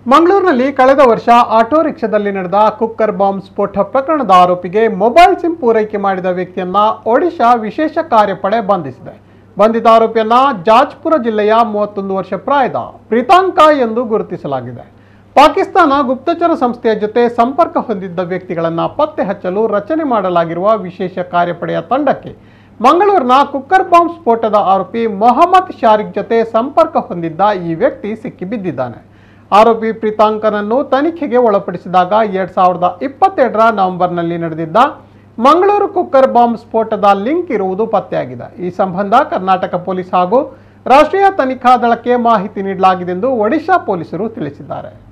ಮಂಗಳೂರಿನಲ್ಲಿ ಕಳೆದ ವರ್ಷ ಆಟೋ ರಿಕ್ಷಾದಲ್ಲಿ ನಡೆದ ಕುಕ್ಕರ್ ಬಾಂಬ್ ಸ್ಫೋಟ ಪ್ರಕರಣದ ಆರೋಪಿಗೆ ಮೊಬೈಲ್ ಸಿಮ್ ಪೂರೈಕೆ ಮಾಡಿದ ವ್ಯಕ್ತಿಯನ್ನ ಒಡಿಶಾ ವಿಶೇಷ ಕಾರ್ಯಪಡೆ ಬಂಧಿಸಿದೆ ಬಂಧಿತ ಆರೋಪಿಯನ್ನ ಜಾಜ್ಪುರ ಜಿಲ್ಲೆಯ ಮೂವತ್ತೊಂದು ವರ್ಷ ಪ್ರಾಯದ ಪ್ರೀತಾಂಕ ಎಂದು ಗುರುತಿಸಲಾಗಿದೆ ಪಾಕಿಸ್ತಾನ ಗುಪ್ತಚರ ಸಂಸ್ಥೆಯ ಜೊತೆ ಸಂಪರ್ಕ ಹೊಂದಿದ್ದ ವ್ಯಕ್ತಿಗಳನ್ನು ಪತ್ತೆ ಹಚ್ಚಲು ರಚನೆ ಮಾಡಲಾಗಿರುವ ವಿಶೇಷ ಕಾರ್ಯಪಡೆಯ ತಂಡಕ್ಕೆ ಮಂಗಳೂರಿನ ಕುಕ್ಕರ್ ಬಾಂಬ್ ಸ್ಫೋಟದ ಆರೋಪಿ ಮೊಹಮ್ಮದ್ ಶಾರಿಕ್ ಜೊತೆ ಸಂಪರ್ಕ ಹೊಂದಿದ್ದ ಈ ವ್ಯಕ್ತಿ ಸಿಕ್ಕಿಬಿದ್ದಿದ್ದಾನೆ ಆರೋಪಿ ಪ್ರೀತಾಂಕನನ್ನು ತನಿಖೆಗೆ ಒಳಪಡಿಸಿದಾಗ ಎರಡ್ ಸಾವಿರದ ಇಪ್ಪತ್ತೆರಡರ ನವೆಂಬರ್ನಲ್ಲಿ ನಡೆದಿದ್ದ ಮಂಗಳೂರು ಕುಕ್ಕರ್ ಬಾಂಬ್ ಸ್ಫೋಟದ ಲಿಂಕ್ ಇರುವುದು ಪತ್ತೆಯಾಗಿದೆ ಈ ಸಂಬಂಧ ಕರ್ನಾಟಕ ಪೊಲೀಸ್ ಹಾಗೂ ರಾಷ್ಟ್ರೀಯ ತನಿಖಾ ದಳಕ್ಕೆ ಮಾಹಿತಿ ನೀಡಲಾಗಿದೆ ಎಂದು ಒಡಿಶಾ ಪೊಲೀಸರು ತಿಳಿಸಿದ್ದಾರೆ